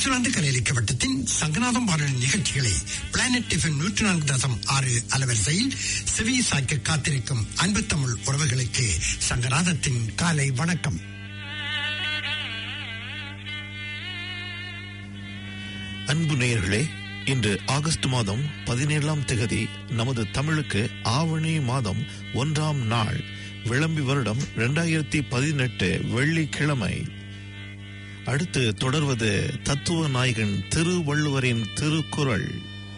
New Zealand கலையளிக்க வட்டத்தின் சங்கநாதம் வானொலி நிகழ்ச்சிகளை பிளானட் டிஃபன் நூற்றி நான்கு தசம் ஆறு அலவரிசையில் செவி சாய்க்க காத்திருக்கும் அன்பு தமிழ் உறவுகளுக்கு சங்கநாதத்தின் காலை வணக்கம் அன்பு நேயர்களே இன்று ஆகஸ்ட் மாதம் பதினேழாம் திகதி நமது தமிழுக்கு ஆவணி மாதம் ஒன்றாம் நாள் விளம்பி வருடம் இரண்டாயிரத்தி பதினெட்டு வெள்ளிக்கிழமை அடுத்து தொடர்வது தத்துவ நாயகன் திருவள்ளுவரின் திருக்குறள்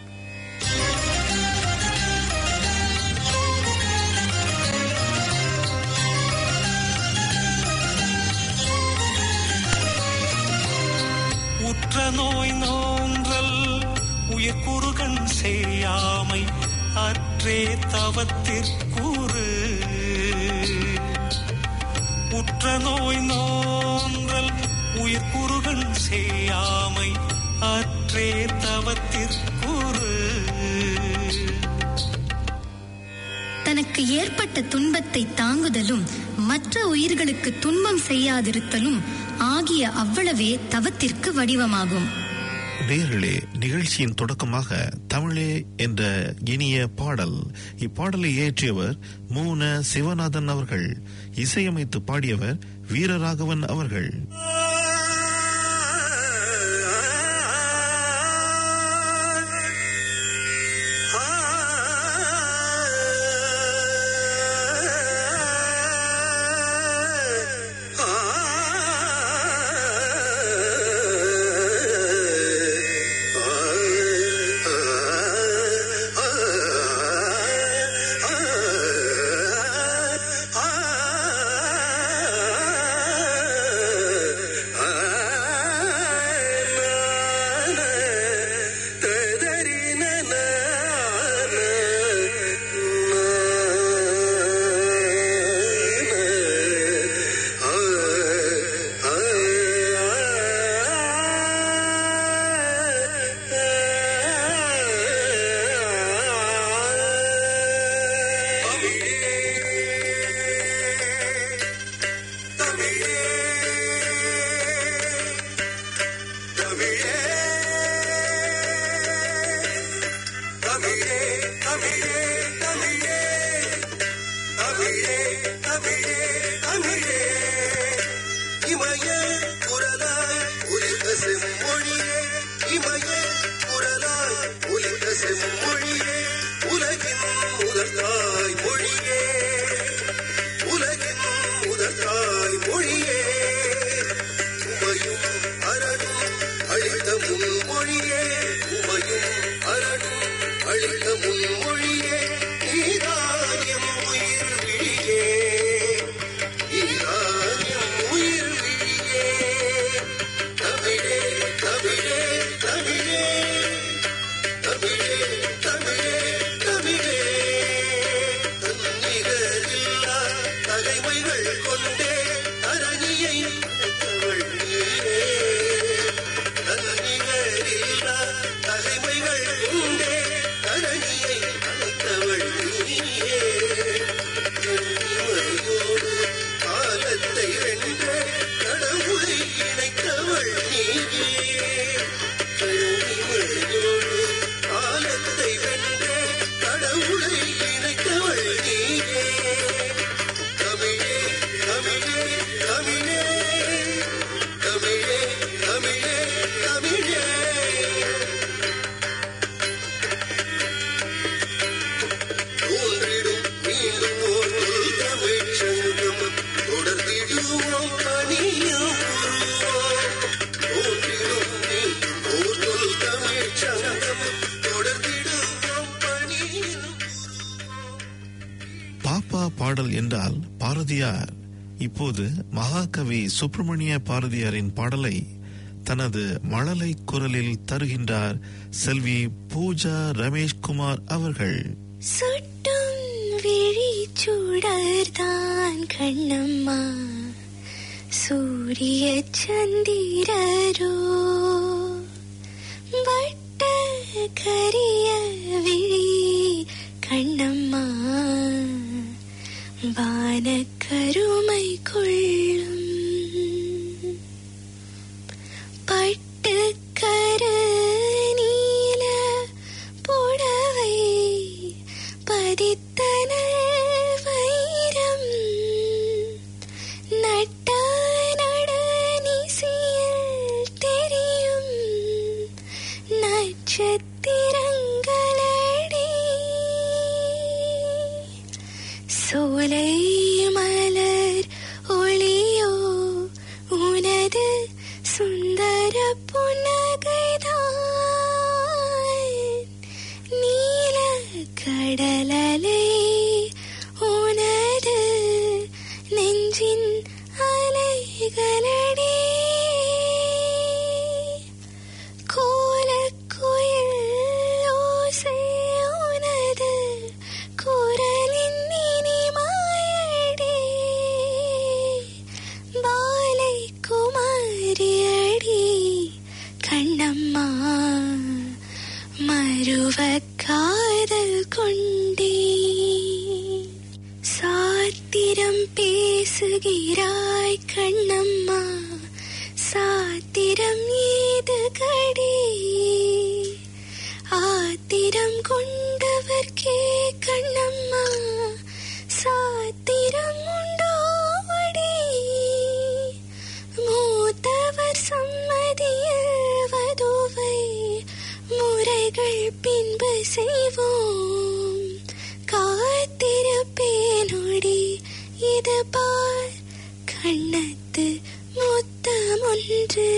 உற்ற நோய் நோன்றல் உயிர்குறுகண் செய்யாமை அற்றே தவத்திற்குறு உற்ற நோய் நோன்றல் உயிர்குறுகண் செய்யாமை அற்றே தவத்திற்குறு தனக்கு ஏற்பட்ட துன்பத்தை தாங்குதலும் மற்ற உயிர்களுக்கு துன்பம் செய்யாதிருத்தலும் ஆகிய அவ்வளவே தவத்திற்கு வடிவமாகும் நேயர்களே நிகழ்ச்சியின் தொடக்கமாக தமிழே என்ற இனிய பாடல் இப்பாடலை இயற்றியவர் மூன சிவநாதன் அவர்கள் இசையமைத்து பாடியவர் வீரராகவன் அவர்கள் இமய குரலாய் உலித்த செம்மொழியே இமய குரலாய் உலித்த செம்மொழியே உலகின் முதற்காய் மொழியே உலகின் முதற்காய் மொழியே உமையும் அரணும் அழித்த முன்மொழியே உமையும் அரணும் அழித்த முன்மொழியே நீதாயம் உயிர் விழியே நீதாயம் உயிர் விழியே தமிழே தமிழே தமிழே தமிழே தமிழே தமிழே தன்னிகரில்லா தகைமைகள் கொண்டே தரணியை அழைத்தவள் நீயே தன்னிகரில்லா தகைமைகள் கொண்டே தரணியை அழைத்தவள் நீயே கண்ணிமையோடு காலத்தை வென்ற கடவுளை இணைத்தவள் நீயே கண்ணிமையோடு காலத்தை வென்ற கடவுளை இணைத்தவள் நீயே தமிழே தமிழே தமிழே தமிழே தமிழே தமிழே தோன்றிடும் மீண்டும் ஓர் புது தமிழ்ச் சங்கம் தொடர்ந்திடுவோம் பணியும் உருவாம். தோன்றிடும் மீண்டும் ஓர் புது தமிழ்ச் சங்கம் தொடர்ந்திடுவோம் பணியும் பாப்பா பாடல் என்றால் பாரதியார் இப்போது மகாகவி சுப்பிரமணிய பாரதியாரின் பாடலை தனது மழலை குரலில் தருகின்றார் செல்வி பூஜா ரமேஷ்குமார் அவர்கள் சுட்டும் விழி சுடர்தான் கண்ணம்மா சூரிய சந்திரரோ வட்ட கரிய விழி கண்ணம்மா வானக்கருமை கொள்ளும் பட்டு பதித்தனல் வைரம் நட்ட நடனிசையில் தெரியும் நட்சத்திரங்களடி சோலை மலர் ஒளியோ உனது சுந்தர புன்னகைதான் நீல கடலலை உனது நெஞ்சின் அலைகளடி கோலக்குயில் ஓசை உனது குரலின் இனிமையடி பாலை குமாரியடி கண்ணம்மா மறுவ காதல் கொண்டே சாத்திரம் பேசுகிறாய் கண்ணம்மா சாத்திரம் ஏது கடி ஆத்திரம் கொண்டவர்க்கே கண்ணம்மா சாத்திரம் உண்டோடி மூத்தவர் சம்மதியில் வதுவை முறைகள் பின்பு செய்வோம் காத்திருப்பேனொடி இது பார் கண்ணத்து முத்தமொன்று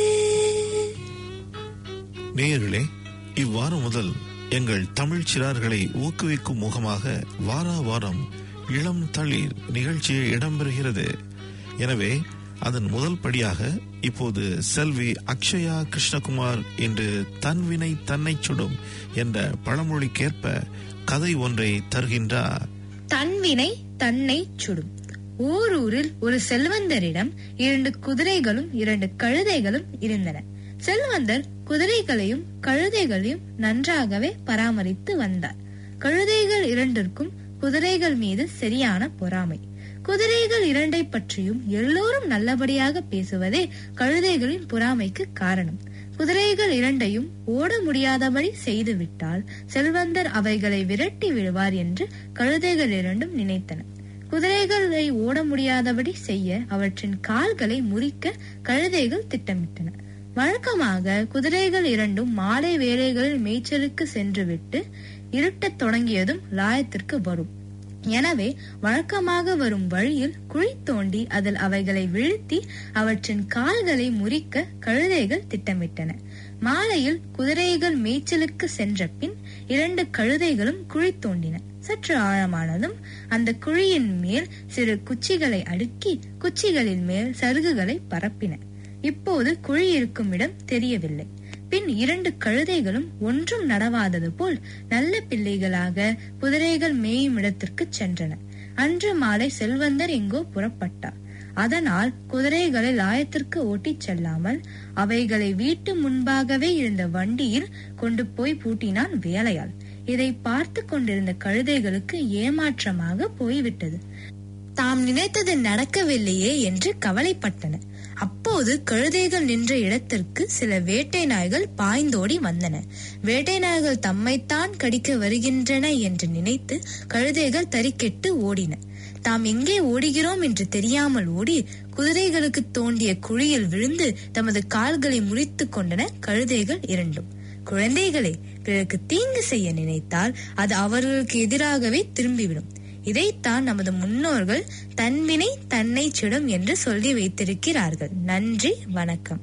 நேயர்களே இவ்வாரம் முதல் எங்கள் தமிழ் சிறார்களை ஊக்குவிக்கும் முகமாக வாரா வாரம் இளம் தளிர் நிகழ்ச்சி இடம்பெறுகிறது எனவே அதன் முதல் படியாக இப்போது செல்வி அக்ஷயா கிருஷ்ணகுமார் என்று தன்வினை தன்னை சுடும் என்ற பழமொழிக்கேற்ப கதை ஒன்றை தருகின்றார் தன்வினை தன்னை சுடும் ஓரூரில் ஒரு செல்வந்தரிடம் இரண்டு குதிரைகளும் இரண்டு கழுதைகளும் இருந்தன செல்வந்தர் குதிரைகளையும் கழுதைகளையும் நன்றாகவே பராமரித்து வந்தார் கழுதைகள் இரண்டிற்கும் குதிரைகள் மீது சரியான பொறாமை குதிரைகள் இரண்டை பற்றியும் எல்லோரும் நல்லபடியாக பேசுவதே கழுதைகளின் பொறாமைக்கு காரணம் குதிரைகள் இரண்டையும் ஓட முடியாதபடி செய்துவிட்டால் செல்வந்தர் அவைகளை விரட்டி விடுவார் என்று கழுதைகள் இரண்டும் நினைத்தன குதிரைகளை ஓட முடியாதபடி செய்ய அவற்றின் கால்களை முறிக்க கழுதைகள் திட்டமிட்டன வழக்கமாக குதிரைகள் இரண்டும் மாலை வேளைகளில் மேய்ச்சலுக்கு சென்றுவிட்டு இருட்டத் தொடங்கியதும் லாயத்திற்கு வரும் எனவே வழக்கமாக வரும் வழியில் குழி தோண்டி அதில் அவைகளை வீழ்த்தி அவற்றின் கால்களை முறிக்க கழுதைகள் திட்டமிட்டன மாலையில் குதிரைகள் மேய்ச்சலுக்கு சென்ற பின் இரண்டு கழுதைகளும் குழி தோண்டின சற்று ஆழமானதும் அந்த குழியின் மேல் சிறு குச்சிகளை அடுக்கி குச்சிகளின் மேல் சருகுகளை பரப்பின இப்போது குழி இருக்கும் இடம் தெரியவில்லை பின் இரண்டு கழுதைகளும் ஒன்றும் நடவாதது போல் நல்ல பிள்ளைகளாக குதிரைகள் மேயும் இடத்திற்கு சென்றன அன்று மாலை செல்வந்தர் எங்கோ புறப்பட்டார் அதனால் குதிரைகளை லாயத்திற்கு ஓட்டிச் செல்லாமல் அவைகளை வீட்டு முன்பாகவே இருந்த வண்டியில் கொண்டு போய் பூட்டினான் வேலையாள் இதை பார்த்து கொண்டிருந்த கழுதைகளுக்கு ஏமாற்றமாக போய்விட்டது தாம் நினைத்தது நடக்கவில்லையே என்று கவலைப்பட்டன அப்போது கழுதைகள் நின்ற இடத்திற்கு சில வேட்டை நாய்கள் பாய்ந்தோடி வந்தன வேட்டை நாய்கள் தம்மைத்தான் கடிக்க வருகின்றன என்று நினைத்து கழுதைகள் தறிக்கெட்டு ஓடின தாம் எங்கே ஓடுகிறோம் என்று தெரியாமல் ஓடி குதிரைகளுக்கு தோண்டிய குழியில் விழுந்து தமது கால்களை முறித்துக் கொண்டன கழுதைகள் இரண்டும் குழந்தைகளே பிறருக்கு தீங்கு செய்ய நினைத்தால் அது அவர்களுக்கு எதிராகவே திரும்பிவிடும் இதைத்தான் நமது முன்னோர்கள் தன்வினை தன்னை சுடும் என்று சொல்லி வைத்திருக்கிறார்கள் நன்றி வணக்கம்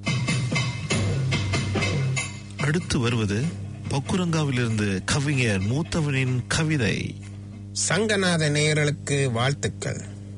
அடுத்து வருவது பொக்குரங்காவிலிருந்து கவிஞர் மூத்தவனின் கவிதை சங்கநாத நேயர்களுக்கு வாழ்த்துக்கள்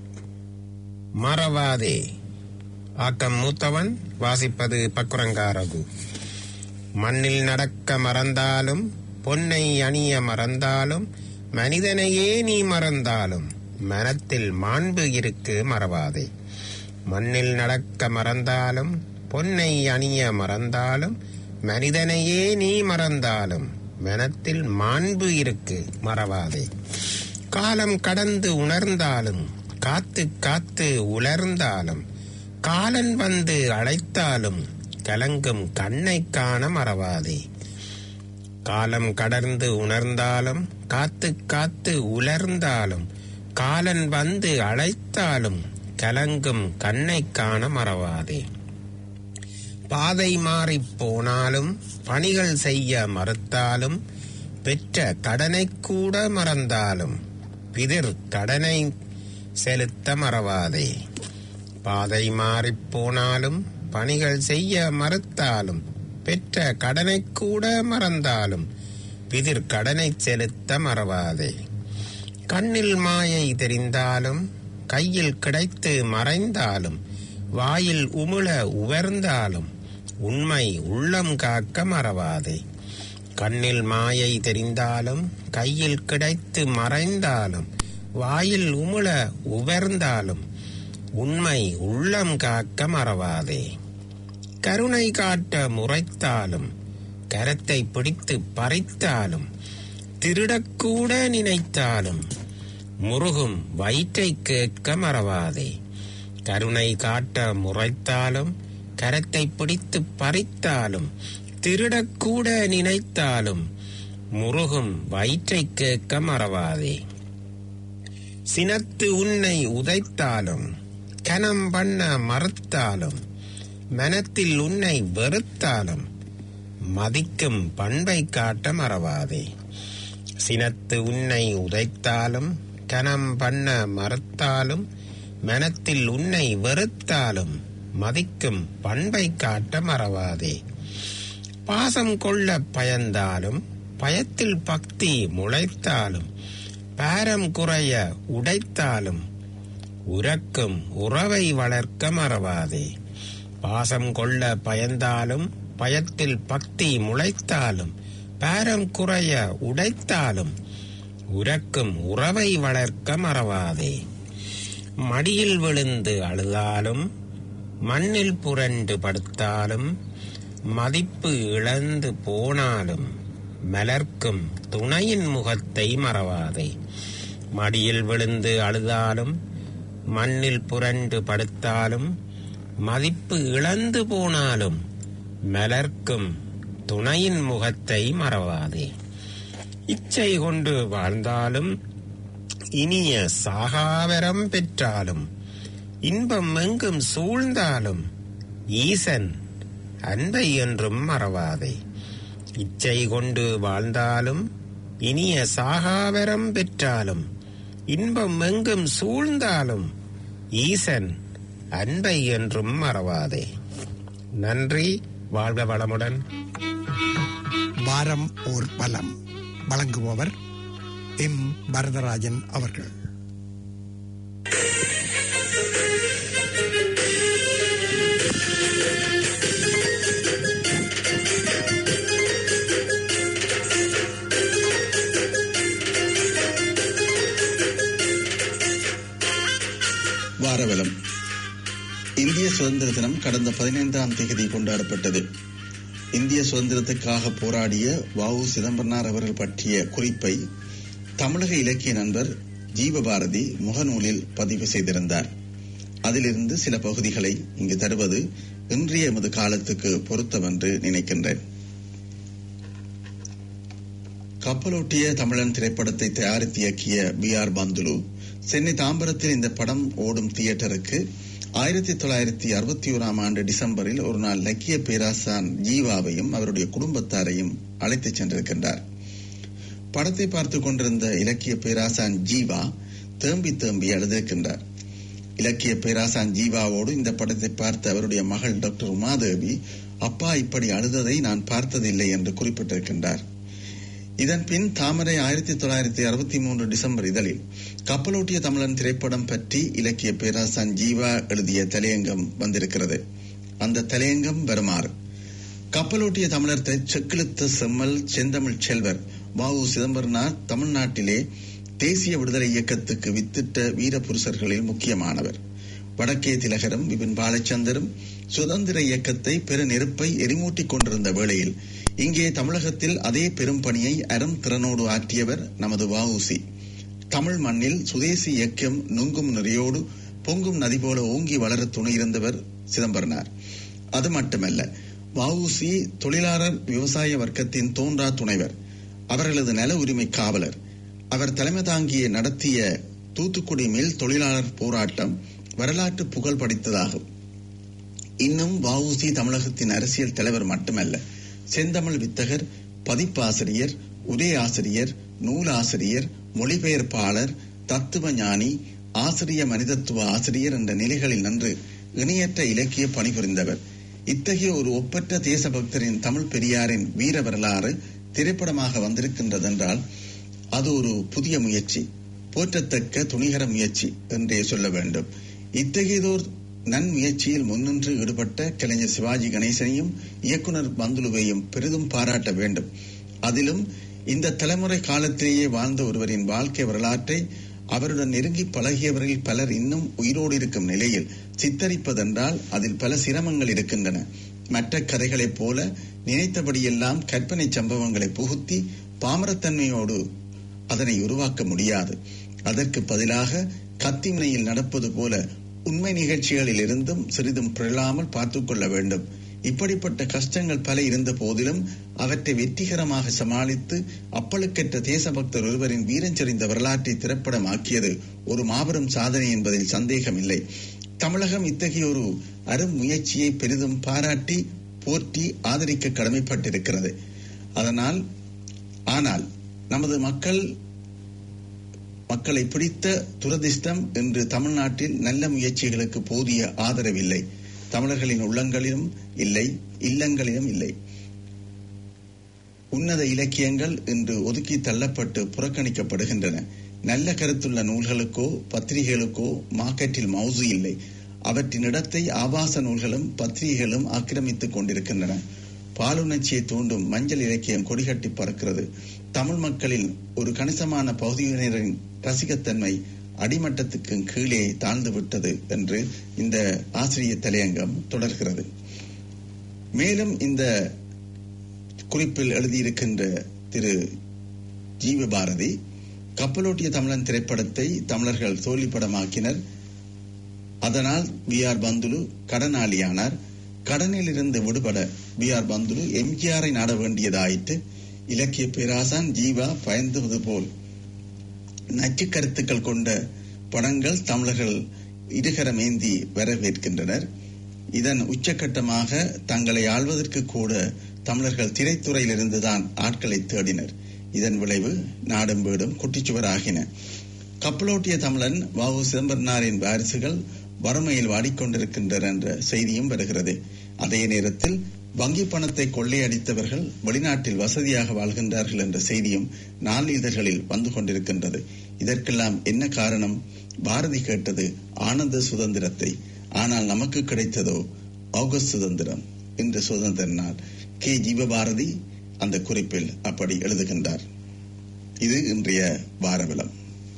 மறவாதே ஆக்கம் மூத்தவன் வாசிப்பது பக்குரங்கா ரகு மண்ணில் நடக்க மறந்தாலும் பொன்னை அணிய மறந்தாலும் மனிதனையே நீ மறந்தாலும் மனத்தில் மாண்பு இருக்கு மறவாதே மண்ணில் நடக்க மறந்தாலும் பொன்னை அணிய மறந்தாலும் மனிதனையே நீ மறந்தாலும் மனத்தில் மாண்பு இருக்கு மறவாதே காலம் கடந்து உணர்ந்தாலும் காத்து காத்து உலர்ந்தாலும் காலன் வந்து அழைத்தாலும் கலங்கும் கண்ணை காண மறவாதே காலம் கடந்து உணர்ந்தாலும் காத்து காத்து உலர்ந்தாலும் காலன் வந்து அழைத்தாலும் கலங்கும் கண்ணை காண மறவாதே பாதை மாறிப் போனாலும் பணிகள் செய்ய மறுத்தாலும் பெற்ற கடனை கூட மறந்தாலும் பிதிர் கடனை செலுத்த மறவாதே பாதை மாறிப் போனாலும் பணிகள் செய்ய மறுத்தாலும் பெற்ற கடனை கூட மறந்தாலும் பிதிர் கடனை செலுத்த மறவாதே கண்ணில் மாயை தெரிந்தாலும் கையில் கிடைத்து மறைந்தாலும் வாயில் உமிழ உவர்ந்தாலும் உண்மை உள்ளம் காக்க மறவாதே கண்ணில் மாயை தெரிந்தாலும் கையில் கிடைத்து மறைந்தாலும் வாயில் உமிழ உவர்ந்தாலும் உண்மை உள்ளம் காக்க மறவாதே கருணை காட்ட முறைத்தாலும் கரத்தை பிடித்து பறித்தாலும் திருடக்கூட நினைத்தாலும் முருகும் வயிற்றை கேட்க மறவாதே கருணை காட்ட முறைத்தாலும் கரத்தை பிடித்து பறித்தாலும் திருடக்கூட நினைத்தாலும் முருகும் வயிற்றை கேட்க மறவாதே சினத்து உன்னை உதைத்தாலும் கனம் பண்ண மறுத்தாலும் மனத்தில் உன்னை வெறுத்தாலும் மதிக்கும் பண்பை காட்ட மறவாதே சினத்து உன்னை உதைத்தாலும் கனம் பண்ண மறுத்தாலும் மனத்தில் உன்னை வெறுத்தாலும் மதிக்கும் பண்பை காட்ட மறவாதே பாசம் கொள்ள பயந்தாலும் பயத்தில் பக்தி முளைத்தாலும் பாரம் குறைய உடைத்தாலும் உறக்கும் உறவை வளர்க்க மறவாதே பாசம் கொள்ள பயந்தாலும் பயத்தில் பக்தி முளைத்தாலும் பாரம் குறைய உடைத்தாலும் உறக்கும் உறவை வளர்க்க மறவாதே மடியில் விழுந்து அழுதாலும் மண்ணில் புரண்டு படுத்தாலும் மதிப்பு இழந்து போனாலும் மலர்க்கும் துணையின் முகத்தை மறவாதே மடியில் விழுந்து அழுதாலும் மண்ணில் புரண்டு படுத்தாலும் மதிப்பு இழந்து போனாலும் மலர்க்கும் துணையின் முகத்தை மறவாதே இச்சை கொண்டு வாழ்ந்தாலும் இனிய சாகாவரம் பெற்றாலும் இன்பம் எங்கும் சூழ்ந்தாலும் ஈசன் அன்பை என்றும் மறவாதே இச்சை கொண்டு வாழ்ந்தாலும் இனிய சாகாவரம் பெற்றாலும் இன்பம் எங்கும் சூழ்ந்தாலும் ஈசன் அன்பை என்றும் மறவாதே நன்றி வாழ்க வளமுடன் வாரம் ஓர் பலம் வழங்குபவர் எம் வரதராஜன் அவர்கள் வாரவலம் இந்திய சுதந்திர தினம் கடந்த பதினைந்தாம் தேதி கொண்டாடப்பட்டது இந்திய சுதந்திரத்துக்காக போராடிய வ உ சிதம்பரனார் அவர்கள் பற்றிய குறிப்பை தமிழக இலக்கிய நண்பர் ஜீவபாரதி முகநூலில் பதிவு செய்திருந்தார் அதிலிருந்து சில பகுதிகளை இங்கு தருவது இன்றைய எமது காலத்துக்கு பொருத்தமென்று நினைக்கின்றேன் கப்பலோட்டிய தமிழன் திரைப்படத்தை தயாரித்து இயக்கிய பி ஆர் பந்துலு சென்னை தாம்பரத்தில் இந்த படம் ஓடும் தியேட்டருக்கு ஆயிரத்தி தொள்ளாயிரத்தி அறுபத்தி ஓராம் ஆண்டு டிசம்பரில் ஒரு நாள் லக்கிய பேராசான் ஜீவாவையும் அவருடைய குடும்பத்தாரையும் அழைத்துச் சென்றிருக்கின்றார் படத்தை பார்த்துக் கொண்டிருந்த இலக்கிய பேராசான் ஜீவா தேம்பி தேம்பி அழுதிருக்கின்றார் இலக்கிய பேராசான் ஜீவாவோடு இந்த படத்தை பார்த்த அவருடைய மகள் டாக்டர் உமாதேவி அப்பா இப்படி அழுததை நான் பார்த்ததில்லை என்று குறிப்பிட்டிருக்கின்றார் இதன் பின் தாமரை ஆயிரத்தி தொள்ளாயிரத்தி அறுபத்தி மூன்று டிசம்பர் இதழில் கப்பலோட்டிய தமிழன் திரைப்படம் பற்றி இலக்கிய பேராசான் ஜீவா எழுதிய தலையங்கம் வந்திருக்கிறது அந்த தலையங்கம் வருமாறு கப்பலோட்டிய தமிழர் செக்கிழுத்த செம்மல் செந்தமிழ் செல்வர் வ உ சிதம்பரனார் தமிழ்நாட்டிலே தேசிய விடுதலை இயக்கத்துக்கு வித்திட்ட வீர புருஷர்களில் முக்கியமானவர் வடக்கே திலகரும் விபின் பாலச்சந்தரும் சுதந்திர இயக்கத்தை பெரு நெருப்பை எரிமூட்டிக் கொண்டிருந்த வேளையில் இங்கே தமிழகத்தில் அதே பெரும் பணியை அரும் திறனோடு ஆற்றியவர் நமது வஉசி தமிழ் மண்ணில் சுதேசி இயக்கம் நுங்கும் நிறையோடு பொங்கும் நதி போல ஓங்கி வளர துணையிருந்தவர் சிதம்பரனார் அது மட்டுமல்ல வஉசி தொழிலாளர் விவசாய வர்க்கத்தின் தோன்றா துணைவர் அவர்களது நல உரிமை காவலர் அவர் தலைமை தாங்கிய நடத்திய தூத்துக்குடி மில் தொழிலாளர் போராட்டம் வரலாற்று புகழ் படைத்ததாகும் இன்னும் வஉசி தமிழகத்தின் அரசியல் தலைவர் மட்டுமல்ல செந்தமிழ் வித்தகர் பதிப்பாசிரியர் உரை ஆசிரியர் நூலாசிரியர் மொழிபெயர்ப்பாளர் தத்துவ ஞானி ஆசிரிய மனிதத்துவ ஆசிரியர் என்ற நிலைகளில் நின்று இணையற்ற இலக்கிய பணிபுரிந்தவர் இத்தகைய ஒரு ஒப்பற்ற தேசபக்தரின் தமிழ் பெரியாரின் வீர வரலாறு திரைப்படமாக வந்திருக்கின்றதென்றால் அது ஒரு புதிய முயற்சி போற்றத்தக்க துணிகர முயற்சி என்றே சொல்ல வேண்டும் இத்தகையதோர் நன்முயற்சியில் முன்னின்று ஈடுபட்ட கலைஞர் சிவாஜி கணேசனையும் இயக்குனர் பந்துலுவையும் பெரிதும் பாராட்ட வேண்டும் அதிலும் இந்த தலைமுறை காலத்திலேயே வாழ்ந்த ஒருவரின் வாழ்க்கை வரலாற்றை அவருடன் நெருங்கி பழகியவர்கள் பலர் இன்னும் உயிரோடு இருக்கும் நிலையில் சித்தரிப்பதென்றால் அதில் பல சிரமங்கள் இருக்கின்றன மற்ற கதைகளைப் போல நினைத்தபடியெல்லாம் கற்பனை சம்பவங்களை புகுத்தி பாமரத்தன்மையோடு அதனை உருவாக்க முடியாது அதற்கு பதிலாக கத்திமுனையில் நடப்பது போல உண்மை நிகழ்ச்சிகளில் இருந்தும் சிறிதும் பிறழாமல் பார்த்துக் கொள்ள வேண்டும் இப்படிப்பட்ட கஷ்டங்கள் பல இருந்த போதிலும் அவற்றை வெற்றிகரமாக சமாளித்து அப்பழுக்கற்ற தேசபக்தர் ஒருவரின் வீரஞ்செறிந்த வரலாற்றை திரைப்படமாக்கியது ஒரு மாபெரும் சாதனை என்பதில் சந்தேகமில்லை தமிழகம் இத்தகைய ஒரு அரும் முயற்சியை பெரிதும் பாராட்டி போற்றி ஆதரிக்க கடமைப்பட்டிருக்கிறது அதனால் ஆனால் நமது மக்கள் மக்களை பிடித்த துரதிர்ஷ்டம் இன்று தமிழ்நாட்டில் நல்ல முயற்சிகளுக்கு போதிய ஆதரவில்லை தமிழர்களின் உள்ளங்களிலும் இல்லை இல்லங்களிலும் இல்லை உன்னத இலக்கியங்கள் இன்று ஒதுக்கி தள்ளப்பட்டு புறக்கணிக்கப்படுகின்றன நல்ல கருத்துள்ள நூல்களுக்கோ பத்திரிகைகளுக்கோ மார்க்கெட்டில் மவுசு இல்லை அவற்றின் இடத்தை ஆபாச நூல்களும் பத்திரிகைகளும் ஆக்கிரமித்துக் கொண்டிருக்கின்றன பாலுணர்ச்சியை தூண்டும் மஞ்சள் இலக்கியம் கொடிகட்டி பறக்கிறது தமிழ் மக்களில் ஒரு கணிசமான பகுதியினரின் ரசிகத்தன்மை அடிமட்டத்துக்கு கீழே தாழ்ந்து விட்டது என்று இந்த ஆசிரியர் தலையங்கம் தொடர்கிறது மேலும் இந்த குறிப்பில் எழுதியிருக்கின்ற திரு ஜீவபாரதி கப்பலோட்டிய தமிழன் திரைப்படத்தை தமிழர்கள் தோல்விப்படமாக்கினர் அதனால் வி ஆர் பந்துலு கடனாளியானார் கடனில் இருந்து விடுபட வி ஆர் பந்துலு எம்ஜிஆரை நாட வேண்டியதாயிற்று இலக்கிய பேராசான் ஜீவா பயந்தது போல் நச்சு கருத்துக்கள் கொண்ட படங்கள் தமிழர்கள் இருகரமேந்தி வரவேற்கின்றனர் இதன் உச்சகட்டமாக தங்களை ஆள்வதற்கு கூட தமிழர்கள் திரைத்துறையிலிருந்துதான் ஆட்களை தேடினர் இதன் விளைவு நாடும் வீடும் குட்டிச்சுவராகின கப்பலோட்டிய தமிழன் வாவு சிதம்பரனாரின் வாரிசுகள் வறுமையில் வாடிக்கொண்டிருக்கின்றனர் என்ற செய்தியும் வருகிறது அதே நேரத்தில் வங்கி பணத்தை கொள்ளையடித்தவர்கள் வெளிநாட்டில் வசதியாக வாழ்கின்றார்கள் என்ற செய்தியும் நாளிதழ்களில் வந்து கொண்டிருக்கின்றது இதற்கெல்லாம் என்ன காரணம் பாரதி கேட்டது ஆனந்த சுதந்திரத்தை ஆனால் நமக்கு கிடைத்ததோ ஆகஸ்ட் சுதந்திரம் இந்த சுதந்திர நாள் கே ஜீவபாரதி அந்த குறிப்பில் அப்படி எழுதுகின்றார் இது இன்றைய வாரவிலம்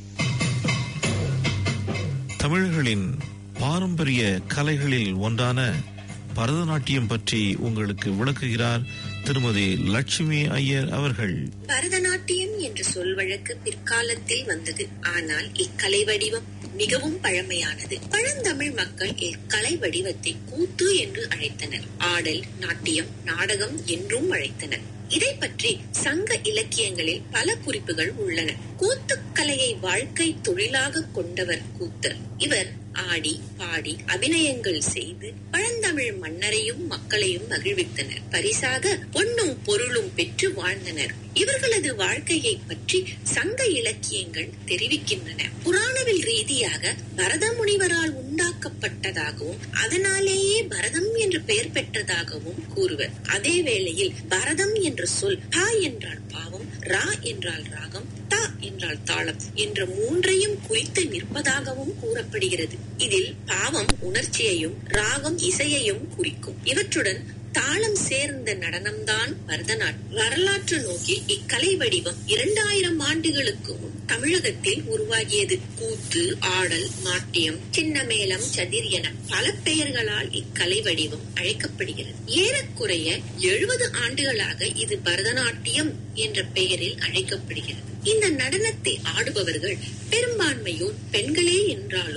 தமிழர்களின் பாரம்பரிய கலைகளில் ஒன்றான பரதநாட்டியம் பற்றி உங்களுக்கு விளக்குகிறார் திருமதி லட்சுமி ஐயர் அவர்கள் பரதநாட்டியம் என்ற சொல் வழக்கு பிற்காலத்தில் வந்தது ஆனால் இக்கலை வடிவம் மிகவும் பழமையானது பழந்தமிழ் மக்கள் இக்கலை வடிவத்தை கூத்து என்று அழைத்தனர் ஆடல் நாட்டியம் நாடகம் என்றும் அழைத்தனர் இதை பற்றி சங்க இலக்கியங்களில் பல குறிப்புகள் உள்ளன கூத்துக்கலையை வாழ்க்கை தொழிலாக கொண்டவர் கூத்தர் இவர் ஆடி பாடி அபிநயங்கள் செய்து பழந்தமிழ் மன்னரையும் மக்களையும் மகிழ்வித்தனர் பரிசாக பொன்னும் பொருளும் பெற்று வாழ்ந்தனர் இவர்களது வாழ்க்கையை பற்றி சங்க இலக்கியங்கள் தெரிவிக்கின்றன புராணவில் ரீதியாக பரத முனிவரால் உண்டாக்கப்பட்டதாகவும் அதனாலேயே பரதம் என்று பெயர் பெற்றதாகவும் கூறுவர் அதே வேளையில் பரதம் என்ற சொல் பா என்றால் பாவம் ரா என்றால் ராகம் தா என்றால் தாளம் என்ற மூன்றையும் குறித்து நிற்பதாகவும் கூறப்படுகிறது இதில் பாவம் உணர்ச்சியையும் ராகம் இசையையும் குறிக்கும் இவற்றுடன் தாளம் சேர்ந்த நடனம்தான் பரதநாட்டியம் வரலாற்று நோக்கில் இக்கலை வடிவம் இரண்டாயிரம் ஆண்டுகளுக்கு முன் தமிழகத்தில் உருவாகியது கூத்து ஆடல் நாட்டியம் சின்னமேளம் சதிர் என பல பெயர்களால் இக்கலை வடிவம் அழைக்கப்படுகிறது ஏறக்குறைய எழுபது ஆண்டுகளாக இது பரதநாட்டியம் என்ற பெயரில் அழைக்கப்படுகிறது இந்த நடனத்தை ஆடுபவர்கள் பெரும்பான்மையோர் பெண்களே என்றாலும்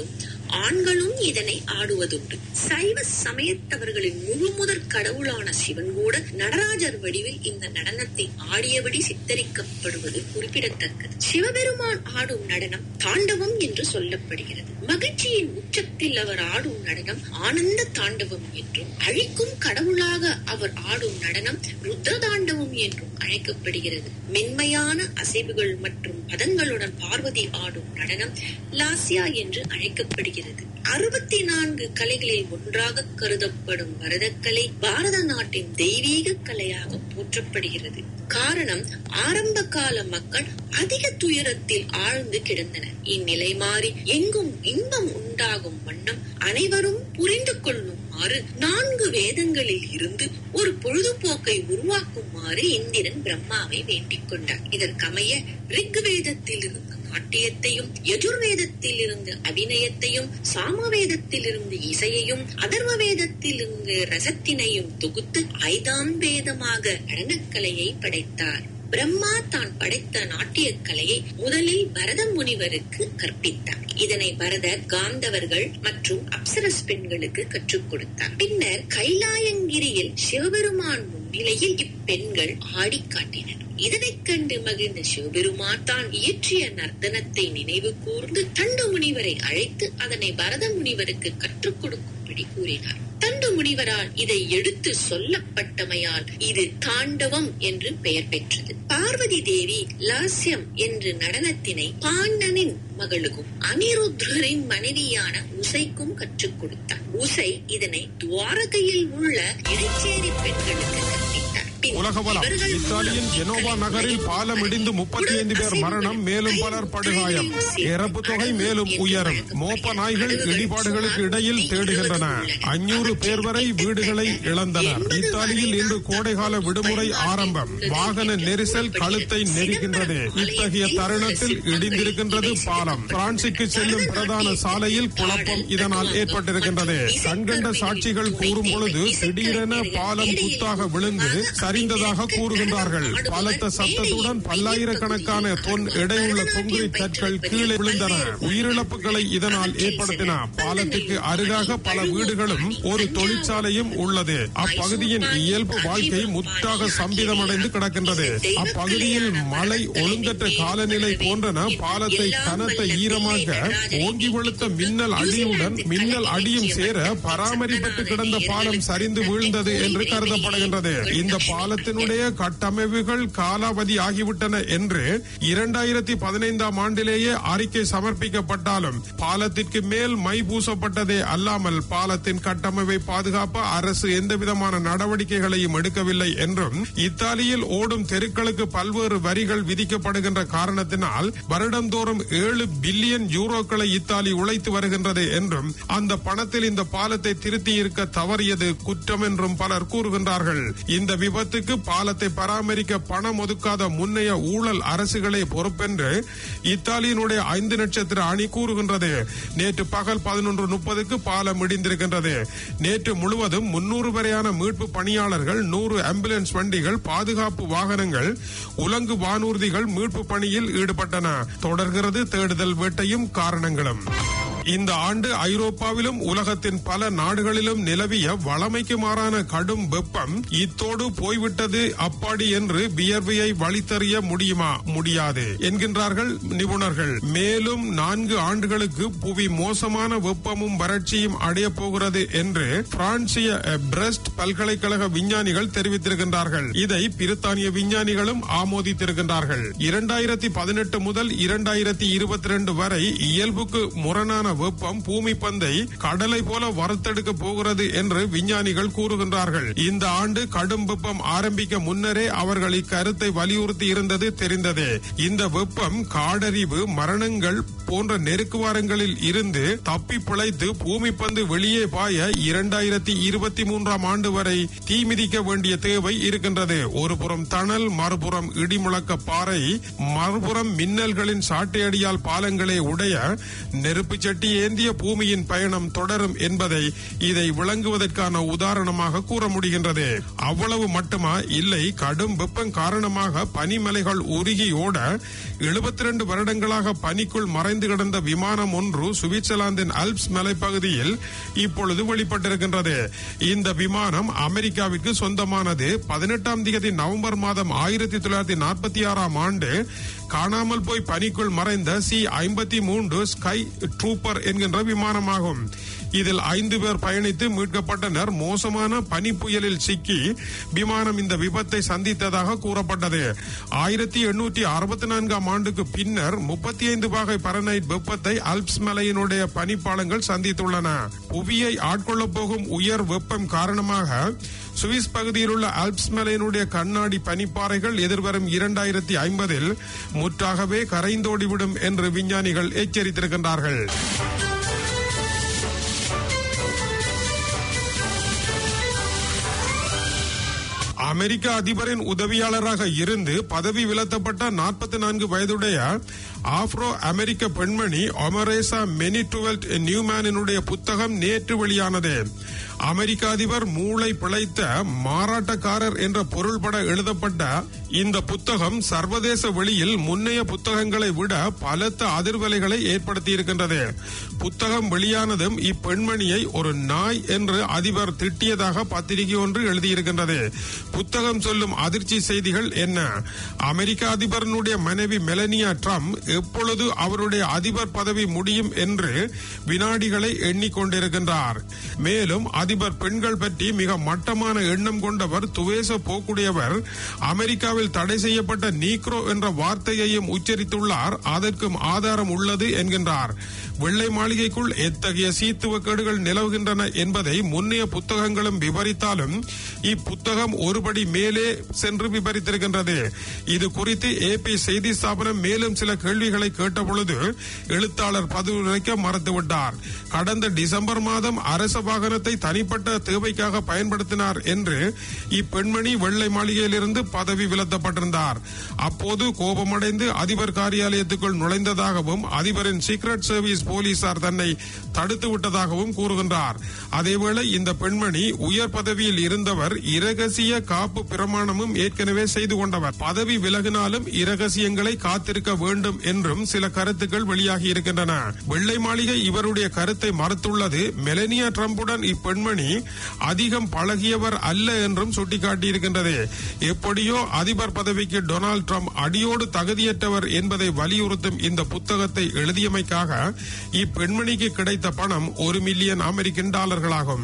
ஆண்களும் இதனை ஆடுவதுண்டு சைவ சமயத்தவர்களின் முழு முதற் கடவுளான சிவன் கூட நடராஜர் வடிவில் இந்த நடனத்தை ஆடியபடி சித்தரிக்கப்படுவது குறிப்பிடத்தக்கது சிவபெருமான் ஆடும் நடனம் தாண்டவம் என்று சொல்லப்படுகிறது மகிழ்ச்சியின் உச்சத்தில் அவர் ஆடும் நடனம் ஆனந்த தாண்டவம் என்றும் அழிக்கும் கடவுளாக அவர் ஆடும் நடனம் ருத்ர தாண்டவம் என்றும் அழைக்கப்படுகிறது மென்மையான அசைவுகள் மற்றும் பதங்களுடன் பார்வதி ஆடும் நடனம் லாசியா என்று அழைக்கப்படுகிறது அறுபத்தி நான்கு கலைகளில் ஒன்றாக கருதப்படும் பரதக்கலை பாரத நாட்டின் தெய்வீக கலையாக போற்றப்படுகிறது காரணம் ஆரம்ப கால மக்கள் அதிக துயரத்தில் ஆழ்ந்து கிடந்தனர் இந்நிலை மாறி எங்கும் இன்பம் உண்டாகும் வண்ணம் அனைவரும் புரிந்து கொள்ளுமாறு நான்கு வேதங்களில் இருந்து ஒரு பொழுதுபோக்கை உருவாக்குமாறு இந்திரன் பிரம்மாவை வேண்டிக் கொண்டார் இதற்கமைய ரிக் வேதத்தில் இருந்து நாட்டியத்தையும் யஜுர்வேதத்தில் இருந்து அபிநயத்தையும் சாமவேதத்தில் இருந்து இசையையும் அதர்வ வேதத்தில் இருந்து ரசத்தினையும் தொகுத்து ஐதாம் வேதமாக நடனக்கலையை படைத்தார் பிரம்மா தான் படைத்த நாட்டியக் கலையை முதலில் பரத முனிவருக்கு கற்பித்தார் இதனை பரதர் காந்தவர்கள் மற்றும் அப்சரஸ் பெண்களுக்கு கற்றுக் கொடுத்தார் பின்னர் கைலாயங்கிரியில் சிவபெருமான் முன்னிலையில் இப்பெண்கள் ஆடி காட்டினர் இதனைக் கண்டு மகிழ்ந்த சிவபெருமான் தான் இயற்றிய நர்த்தனத்தை நினைவு கூர்ந்து தண்டு முனிவரை அழைத்து அதனை பரத முனிவருக்கு கற்றுக் கொடுக்கும்படி கூறினார் தண்டு முனிவரால் இதை எடுத்து சொல்லப்பட்டமையால் இது தாண்டவம் என்று பெயர் பெற்றது பார்வதி தேவி லாஸ்யம் என்று நடனத்தினை பாண்டனின் மகளுக்கும் அனிருத்ரரின் மனைவியான உசைக்கும் கற்றுக் கொடுத்தார் உசை இதனை துவாரகையில் உள்ள இடைச்சேரி பெண்களுக்கு கற்பித்தார் பின் உலகவலம் இவர்கள் இத்தாலியின் ஜெனோவா நகரில் பாலம் இடிந்து முப்பத்தி ஐந்து பேர் மரணம் மேலும் பலர் படுகாயம் இறப்பு தொகை மேலும் உயரும் மோப்ப நாய்கள் இடிபாடுகளுக்கு இடையில் தேடுகின்றன அஞ்சூறு பேர் வரை வீடுகளை இழந்தனர் இத்தாலியில் இன்று கோடைகால விடுமுறை ஆரம்பம் வாகன நெரிசல் கழுத்தை நெரிக்கின்றது இத்தகைய தருணத்தில் இடிந்திருக்கின்றது பாலம் பிரான்சுக்கு செல்லும் பிரதான சாலையில் குழப்பம் இதனால் ஏற்பட்டிருக்கின்றது கண்கண்ட சாட்சிகள் கூறும் பொழுது திடீரென பாலம் குத்தாக விழுந்து சரிந்ததாக கூறுகின்றார்கள் பலத்த சத்தத்துடன் பல்லாயிரக்கணக்கான தொன் எடையுள்ள கொங்கிரீட் கற்கள் கீழே விழுந்தன உயிரிழப்புகளை இதனால் ஏற்படுத்தின பாலத்துக்கு அருகாக பல வீடுகளும் ஒரு தொழிற்சாலையும் உள்ளது அப்பகுதியின் இயல்பு வாழ்க்கை முற்றாக சம்பிதமடைந்து கிடக்கின்றது அப்பகுதியில் மழை ஒழுங்கற்ற காலநிலை போன்றன பாலத்தை கனத்த ஈரமாக ஓங்கி வெளுத்த மின்னல் அடியுடன் மின்னல் அடியும் சேர பராமரிப்பட்டு கிடந்த பாலம் சரிந்து வீழ்ந்தது என்று கருதப்படுகின்றது இந்த பாலத்தினுடைய கட்டமைப்புகள் காலாவதி ஆகிவிட்டன என்று இரண்டாயிரத்தி பதினைந்தாம் ஆண்டிலேயே அறிக்கை சமர்ப்பிக்கப்பட்டாலும் பாலத்திற்கு மேல் மை பூசப்பட்டதே அல்லாமல் பாலத்தின் கட்டமைப்பை பாதுகாப்ப அரசு எந்தவிதமான நடவடிக்கைகளையும் எடுக்கவில்லை என்றும் இத்தாலியில் ஓடும் தெருக்களுக்கு பல்வேறு வரிகள் விதிக்கப்படுகின்ற காரணத்தினால் வருடந்தோறும் ஏழு பில்லியன் யூரோக்களை இத்தாலி உழைத்து வருகின்றது என்றும் அந்த பணத்தில் இந்த பாலத்தை திருத்தி இருக்க தவறியது குற்றம் என்றும் பலர் கூறுகின்றார்கள் இந்த விபத்துக்கு பாலத்தை பராமரிக்க பணம் ஒதுக்காத முன்னைய ஊழல் அரசுகளே பொறுப்பென்று இத்தாலியினுடைய ஐந்து நட்சத்திர அணி கூறுகின்றது நேற்று பகல் பதினொன்று முப்பதுக்கு பாலம் இடிந்திருக்கின்றது நேற்று முழுவதும் முன்னூறு வரையான மீட்பு பணியாளர்கள் நூறு ஆம்புலன்ஸ் வண்டிகள் பாதுகாப்பு வாகனங்கள் உலங்கு வானூர்திகள் மீட்பு பணியில் ஈடுபட்டன தொடர்கிறது தேடுதல் வேட்டையும் காரணங்களும் இந்த ஆண்டு ஐரோப்பாவிலும் உலகத்தின் பல நாடுகளிலும் நிலவிய வளமைக்கு மாறான கடும் வெப்பம் இத்தோடு போய்விட்டது அப்பாடி என்று வியர்வையை வழித்தறிய முடியுமா முடியாது என்கின்றார்கள் நிபுணர்கள் மேலும் நான்கு ஆண்டுகளுக்கு புவி மோசமான வெப்பமும் வறட்சியும் அடைய போகிறது என்று பிரான்சிய அஹ், பிரெஸ்ட் பல்கலைக்கழக விஞ்ஞானிகள் தெரிவித்திருக்கின்றார்கள் இதை பிரித்தானிய விஞ்ஞானிகளும் ஆமோதித்திருக்கின்றார்கள் இரண்டாயிரத்தி பதினெட்டு முதல் இரண்டாயிரத்தி இருபத்தி ரெண்டு வரை இயல்புக்கு முரணான வெப்பம் பூமி பந்தை கடலை போல வறுத்தெடுக்க போகிறது என்று விஞ்ஞானிகள் கூறுகின்றார்கள் இந்த ஆண்டு கடும் வெப்பம் ஆரம்பிக்க முன்னரே அவர்கள் இக்கருத்தை வலியுறுத்தி இருந்தது தெரிந்ததே இந்த வெப்பம் காடறிவு மரணங்கள் போன்ற நெருக்குவாரங்களில் இருந்து தப்பி பிழைத்து பூமி பந்து வெளியே பாய இரண்டாயிரத்தி இருபத்தி மூன்றாம் ஆண்டு வரை தீ மிதிக்க வேண்டிய தேவை இருக்கின்றது ஒரு புறம் தணல் மறுபுறம் இடிமுழக்க பாறை மறுபுறம் மின்னல்களின் சாட்டையடியால் பாலங்களை உடைய நெருப்பு சட்டி பெட்டி ஏந்திய பூமியின் பயணம் தொடரும் என்பதை இதை விளங்குவதற்கான உதாரணமாக கூற முடிகின்றது அவ்வளவு மட்டுமா இல்லை கடும் வெப்பம் காரணமாக பனிமலைகள் உருகி ஓட எழுபத்தி ரெண்டு வருடங்களாக பனிக்குள் மறைந்து கிடந்த விமானம் ஒன்று சுவிட்சர்லாந்தின் அல்ப்ஸ் மலைப்பகுதியில் இப்பொழுது வெளிப்பட்டிருக்கின்றது இந்த விமானம் அமெரிக்காவிற்கு சொந்தமானது பதினெட்டாம் தேதி நவம்பர் மாதம் ஆயிரத்தி தொள்ளாயிரத்தி நாற்பத்தி ஆறாம் ஆண்டு காணாமல் போய் பனிக்குள் மறைந்த சி ஐம்பத்தி மூன்று ஸ்கை ட்ரூப்பர் என்கின்ற விமானமாகும் இதில் ஐந்து பேர் பயணித்து மீட்கப்பட்டனர் மோசமான பனி புயலில் சிக்கி விமானம் இந்த விபத்தை சந்தித்ததாக கூறப்பட்டது ஆயிரத்தி எண்ணூற்றி அறுபத்தி நான்காம் ஆண்டுக்கு பின்னர் முப்பத்தி ஐந்து பாகை பரனைட் வெப்பத்தை அல்ப்ஸ் மலையினுடைய பனிப்பாலங்கள் சந்தித்துள்ளன புவியை ஆட்கொள்ளப் போகும் உயர் வெப்பம் காரணமாக சுவிஸ் பகுதியில் உள்ள அல்ப்ஸ் மலையினுடைய கண்ணாடி பனிப்பாறைகள் எதிர்வரும் இரண்டாயிரத்தி ஐம்பதில் முற்றாகவே கரைந்தோடிவிடும் என்று விஞ்ஞானிகள் எச்சரித்திருக்கின்றார்கள் அமெரிக்க அதிபரின் உதவியாளராக இருந்து பதவி விலத்தப்பட்ட நாற்பத்தி நான்கு வயதுடைய ஆப்ரோ அமெரிக்க பெண்மணி ஒமரேசா மெனிடுவெல்ட் நியூமேனினுடைய புத்தகம் நேற்று வெளியானது அமெரிக்க அதிபர் மூளை பிழைத்த மாறாட்டக்காரர் என்ற பொருள்பட எழுதப்பட்ட இந்த புத்தகம் சர்வதேச வெளியில் முன்னைய புத்தகங்களை விட பலத்த அதிர்வலைகளை ஏற்படுத்தி இருக்கின்றது புத்தகம் வெளியானதும் இப்பெண்மணியை ஒரு நாய் என்று அதிபர் திட்டியதாக பத்திரிகை ஒன்று எழுதியிருக்கின்றது புத்தகம் சொல்லும் அதிர்ச்சி செய்திகள் என்ன அமெரிக்க அதிபரனுடைய மனைவி மெலனியா ட்ரம்ப் எப்பொழுது அவருடைய அதிபர் பதவி முடியும் என்று வினாடிகளை எண்ணிக்கொண்டிருக்கின்றார் மேலும் அதிபர் பெண்கள் பற்றி மிக மட்டமான எண்ணம் கொண்டவர் துவேச போக்குடையவர் அமெரிக்காவில் தடை செய்யப்பட்ட நீக்ரோ என்ற வார்த்தையையும் உச்சரித்துள்ளார் அதற்கும் ஆதாரம் உள்ளது என்கின்றார் வெள்ளை மாளிகைக்குள் எத்தகைய சீத்துவக்கேடுகள் நிலவுகின்றன என்பதை முன்னைய புத்தகங்களும் விவரித்தாலும் இப்புத்தகம் ஒருபடி மேலே சென்று விவரித்திருக்கின்றது இது குறித்து ஏபி செய்தி ஸ்தாபனம் மேலும் சில கேள்விகளை கேட்டபொழுது எழுத்தாளர் பதவியுரைக்க மறுத்துவிட்டார் கடந்த டிசம்பர் மாதம் அரச வாகனத்தை தனிப்பட்ட தேவைக்காக பயன்படுத்தினார் என்று இப்பெண்மணி வெள்ளை மாளிகையிலிருந்து பதவி விலத்தப்பட்டிருந்தார் அப்போது கோபமடைந்து அதிபர் காரியாலயத்துக்குள் நுழைந்ததாகவும் அதிபரின் சீக்ரெட் சர்வீஸ் போலீசார் தன்னை தடுத்து விட்டதாகவும் கூறுகின்றார் அதேவேளை இந்த பெண்மணி உயர் பதவியில் இருந்தவர் இரகசிய காப்பு பிரமாணமும் ஏற்கனவே செய்து கொண்டவர் பதவி விலகினாலும் இரகசியங்களை காத்திருக்க வேண்டும் என்றும் சில கருத்துக்கள் வெளியாகி இருக்கின்றன வெள்ளை மாளிகை இவருடைய கருத்தை மறுத்துள்ளது மெலனியா ட்ரம்புடன் இப்பெண்மணி அதிகம் பழகியவர் அல்ல என்றும் சுட்டிக்காட்டியிருக்கின்றது எப்படியோ அதிபர் பதவிக்கு டொனால்ட் ட்ரம்ப் அடியோடு தகுதியற்றவர் என்பதை வலியுறுத்தும் இந்த புத்தகத்தை எழுதியமைக்காக இப்பெண்மணிக்கு கிடைத்த பணம் ஒரு மில்லியன் அமெரிக்கன் டாலர்களாகும்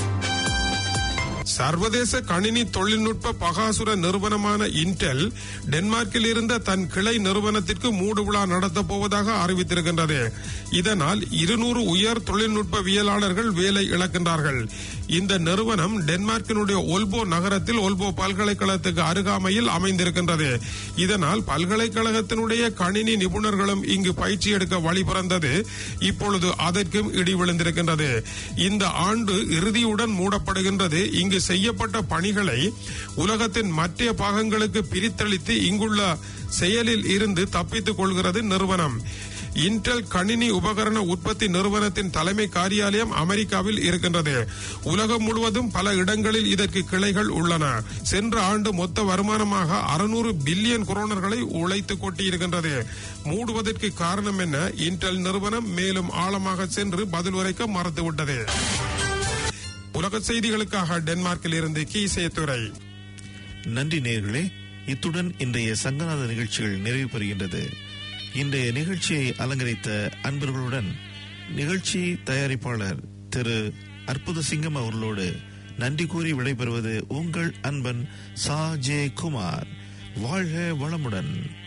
சர்வதேச கணினி தொழில்நுட்ப பகாசுர நிறுவனமான இன்டெல் டென்மார்க்கில் இருந்த தன் கிளை நிறுவனத்திற்கு மூடு விழா நடத்தப் போவதாக அறிவித்திருக்கின்றது இதனால் இருநூறு உயர் தொழில்நுட்பவியலாளர்கள் வேலை இழக்கின்றார்கள் இந்த நிறுவனம் டென்மார்க்கினுடைய ஒல்போ நகரத்தில் ஒல்போ பல்கலைக்கழகத்துக்கு அருகாமையில் அமைந்திருக்கின்றது இதனால் பல்கலைக்கழகத்தினுடைய கணினி நிபுணர்களும் இங்கு பயிற்சி எடுக்க வழி பிறந்தது இப்பொழுது அதற்கும் இடி விழுந்திருக்கின்றது இந்த ஆண்டு இறுதியுடன் மூடப்படுகின்றது இங்கு செய்யப்பட்ட பணிகளை உலகத்தின் மற்ற பாகங்களுக்கு பிரித்தளித்து இங்குள்ள செயலில் இருந்து தப்பித்துக் கொள்கிறது நிறுவனம் இன்டெல் கணினி உபகரண உற்பத்தி நிறுவனத்தின் தலைமை காரியாலயம் அமெரிக்காவில் இருக்கின்றது உலகம் முழுவதும் பல இடங்களில் இதற்கு கிளைகள் உள்ளன சென்ற ஆண்டு மொத்த வருமானமாக அறுநூறு பில்லியன் குரோனர்களை உழைத்து கொட்டியிருக்கின்றது மூடுவதற்கு காரணம் என்ன இன்டெல் நிறுவனம் மேலும் ஆழமாக சென்று பதில் உரைக்க மறுத்துவிட்டது உலக செய்திகளுக்காக டென்மார்க்கில் இருந்து கீசேத்துறை நன்றி நேர்களே இத்துடன் இன்றைய சங்கநாத நிகழ்ச்சிகள் நிறைவு பெறுகின்றது இன்றைய நிகழ்ச்சியை அலங்கரித்த அன்பர்களுடன் நிகழ்ச்சி தயாரிப்பாளர் திரு அற்புத சிங்கம் அவர்களோடு நன்றி கூறி விடைபெறுவது உங்கள் அன்பன் சா ஜே குமார் வாழ்க வளமுடன்